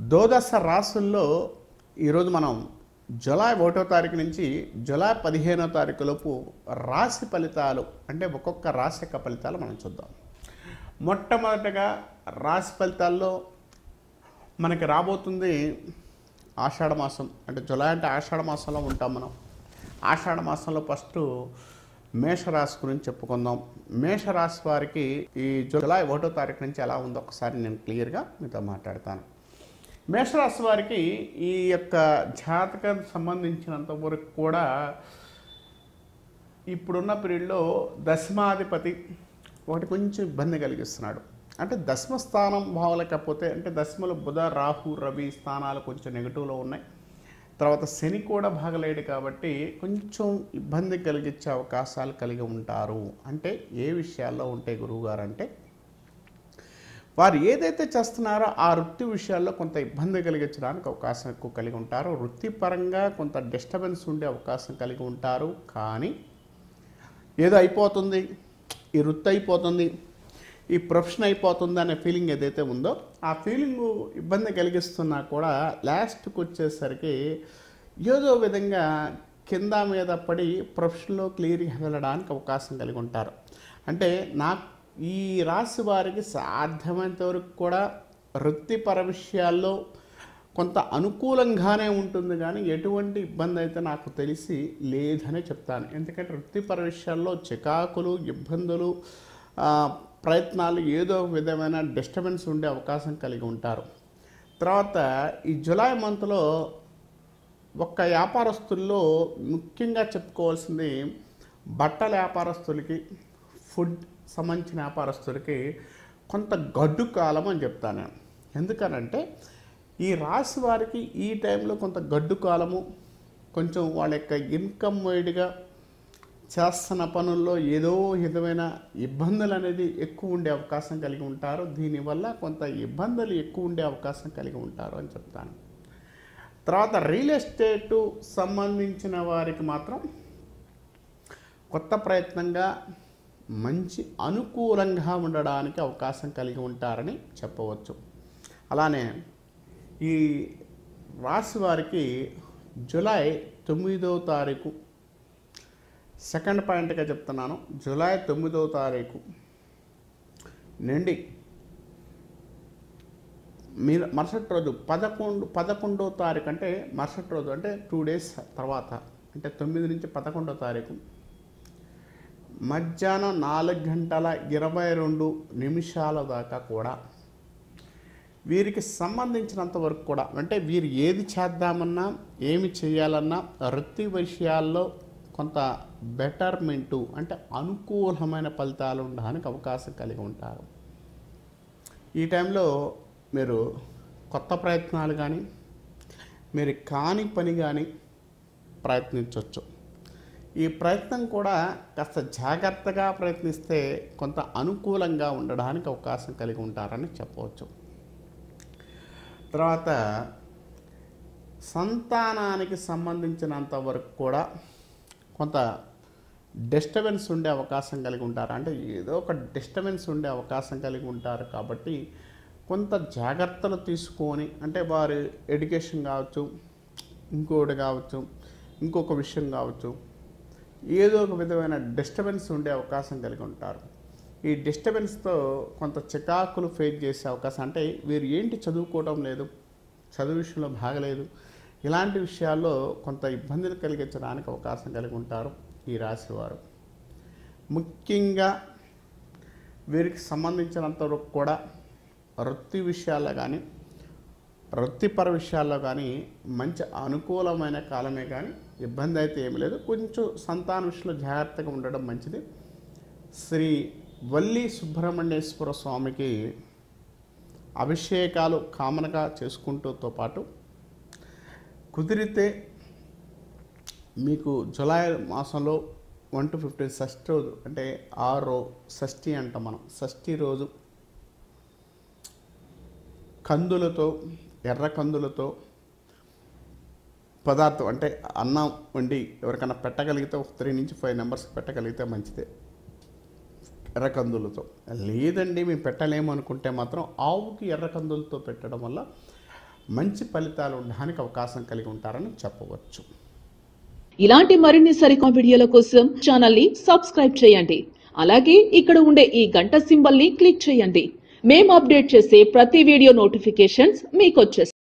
ద్వాదశ రాసుల్లో ఈరోజు మనం జులై ఒకటో తారీఖు నుంచి జులై పదిహేనో తారీఖు లోపు రాశి ఫలితాలు అంటే ఒక్కొక్క రాశి యొక్క ఫలితాలు మనం చూద్దాం మొట్టమొదటగా రాశి ఫలితాల్లో మనకి రాబోతుంది ఆషాఢ మాసం అంటే జులై అంటే ఆషాఢ మాసంలో ఉంటాం మనం ఆషాఢ మాసంలో ఫస్ట్ మేషరాశి గురించి చెప్పుకుందాం మేషరాశి వారికి ఈ జులై ఒకటో తారీఖు నుంచి ఎలా ఉందో ఒకసారి నేను క్లియర్గా మీతో మాట్లాడతాను మేషరాశి వారికి ఈ యొక్క జాతకం సంబంధించినంత వరకు కూడా ఇప్పుడున్న పీరియడ్లో దశమాధిపతి ఒకటి కొంచెం ఇబ్బంది కలిగిస్తున్నాడు అంటే దశమ స్థానం బాగోలేకపోతే అంటే దశమలో బుధ రాహు రవి స్థానాలు కొంచెం నెగిటివ్లో ఉన్నాయి తర్వాత శని కూడా బాగలేడు కాబట్టి కొంచెం ఇబ్బంది కలిగించే అవకాశాలు కలిగి ఉంటారు అంటే ఏ విషయాల్లో ఉంటాయి గురువుగారు అంటే వారు ఏదైతే చేస్తున్నారో ఆ వృత్తి విషయాల్లో కొంత ఇబ్బంది కలిగించడానికి అవకాశం ఎక్కువ కలిగి ఉంటారు వృత్తిపరంగా కొంత డిస్టర్బెన్స్ ఉండే అవకాశం కలిగి ఉంటారు కానీ ఏదో అయిపోతుంది ఈ వృత్తి అయిపోతుంది ఈ ప్రొఫెషన్ అయిపోతుంది అనే ఫీలింగ్ ఏదైతే ఉందో ఆ ఫీలింగ్ ఇబ్బంది కలిగిస్తున్నా కూడా లాస్ట్కి వచ్చేసరికి ఏదో విధంగా కింద మీద పడి ప్రొఫెషన్లో క్లియర్గా వెళ్ళడానికి అవకాశం కలిగి ఉంటారు అంటే నా ఈ రాశి వారికి సాధ్యమైనంత వరకు కూడా వృత్తిపర విషయాల్లో కొంత అనుకూలంగానే ఉంటుంది కానీ ఎటువంటి ఇబ్బంది అయితే నాకు తెలిసి లేదని చెప్తాను ఎందుకంటే వృత్తిపర విషయాల్లో చికాకులు ఇబ్బందులు ఆ, ప్రయత్నాలు ఏదో ఒక విధమైన డిస్టర్బెన్స్ ఉండే అవకాశం కలిగి ఉంటారు తర్వాత ఈ జులై మంత్లో ఒక్క వ్యాపారస్తుల్లో ముఖ్యంగా చెప్పుకోవాల్సింది బట్టల వ్యాపారస్తులకి ఫుడ్ సంబంధించిన వ్యాపారస్తులకి కొంత గడ్డు కాలం అని చెప్తాను నేను ఎందుకనంటే ఈ రాశి వారికి ఈ టైంలో కొంత గడ్డు కాలము కొంచెం వాళ్ళ యొక్క ఇన్కమ్ వైడ్గా చేస్తున్న పనుల్లో ఏదో విధమైన ఇబ్బందులు అనేది ఎక్కువ ఉండే అవకాశం కలిగి ఉంటారు దీనివల్ల కొంత ఇబ్బందులు ఎక్కువ ఉండే అవకాశం కలిగి ఉంటారు అని చెప్తాను తర్వాత రియల్ ఎస్టేటు సంబంధించిన వారికి మాత్రం కొత్త ప్రయత్నంగా మంచి అనుకూలంగా ఉండడానికి అవకాశం కలిగి ఉంటారని చెప్పవచ్చు అలానే ఈ రాశి వారికి జూలై తొమ్మిదవ తారీఖు సెకండ్ పాయింట్గా చెప్తున్నాను జూలై తొమ్మిదవ తారీఖు నుండి మీరు మరుసటి రోజు పదకొండు పదకొండో తారీఖు అంటే మరుసటి రోజు అంటే టూ డేస్ తర్వాత అంటే తొమ్మిది నుంచి పదకొండో తారీఖు మధ్యాహ్నం నాలుగు గంటల ఇరవై రెండు నిమిషాల దాకా కూడా వీరికి సంబంధించినంత వరకు కూడా అంటే వీరు ఏది చేద్దామన్నా ఏమి చేయాలన్నా వృత్తి విషయాల్లో కొంత బెటర్మెంటు అంటే అనుకూలమైన ఫలితాలు ఉండడానికి అవకాశం కలిగి ఉంటారు ఈ టైంలో మీరు కొత్త ప్రయత్నాలు కానీ మీరు కాని పని కానీ ప్రయత్నించవచ్చు ఈ ప్రయత్నం కూడా కాస్త జాగ్రత్తగా ప్రయత్నిస్తే కొంత అనుకూలంగా ఉండడానికి అవకాశం కలిగి ఉంటారని చెప్పవచ్చు తర్వాత సంతానానికి సంబంధించినంత వరకు కూడా కొంత డిస్టర్బెన్స్ ఉండే అవకాశం కలిగి ఉంటారు అంటే ఏదో ఒక డిస్టర్బెన్స్ ఉండే అవకాశం కలిగి ఉంటారు కాబట్టి కొంత జాగ్రత్తలు తీసుకొని అంటే వారి ఎడ్యుకేషన్ కావచ్చు ఇంకోటి కావచ్చు ఇంకొక విషయం కావచ్చు ఏదో ఒక విధమైన డిస్టర్బెన్స్ ఉండే అవకాశం కలిగి ఉంటారు ఈ డిస్టర్బెన్స్తో కొంత చికాకులు ఫేస్ చేసే అవకాశం అంటే వీరు ఏంటి చదువుకోవడం లేదు చదువు విషయంలో బాగలేదు ఇలాంటి విషయాల్లో కొంత ఇబ్బందులు కలిగించడానికి అవకాశం కలిగి ఉంటారు ఈ రాశి వారు ముఖ్యంగా వీరికి సంబంధించినంత వరకు కూడా వృత్తి విషయాల్లో కానీ వృత్తిపర విషయాల్లో కానీ మంచి అనుకూలమైన కాలమే కానీ ఇబ్బంది అయితే ఏమీ లేదు కొంచెం సంతాన విషయంలో జాగ్రత్తగా ఉండడం మంచిది శ్రీ వల్లి సుబ్రహ్మణ్యేశ్వర స్వామికి అభిషేకాలు కామనగా చేసుకుంటూతో పాటు కుదిరితే మీకు జులై మాసంలో వన్ టు ఫిఫ్టీన్ షష్ఠి రోజు అంటే ఆరో షష్ఠి అంటాం మనం షష్ఠి రోజు కందులతో ఎర్ర కందులతో పదార్థం అంటే అన్నం వండి ఎవరికైనా పెట్టగలిగితే ఒక త్రీ నుంచి ఫైవ్ నెంబర్స్కి పెట్టగలిగితే మంచిదే ఎర్ర కందులతో లేదండి మేము పెట్టలేము అనుకుంటే మాత్రం ఆవుకి ఎర్ర కందులతో పెట్టడం వల్ల మంచి ఫలితాలు ఉండడానికి అవకాశం కలిగి ఉంటారని చెప్పవచ్చు ఇలాంటి మరిన్ని సరికొత్త వీడియోల కోసం ఛానల్ ని సబ్స్క్రైబ్ చేయండి అలాగే ఇక్కడ ఉండే ఈ గంట సింబల్ ని క్లిక్ చేయండి మేము అప్డేట్ చేసే ప్రతి వీడియో నోటిఫికేషన్స్ మీకు వచ్చేస్తాయి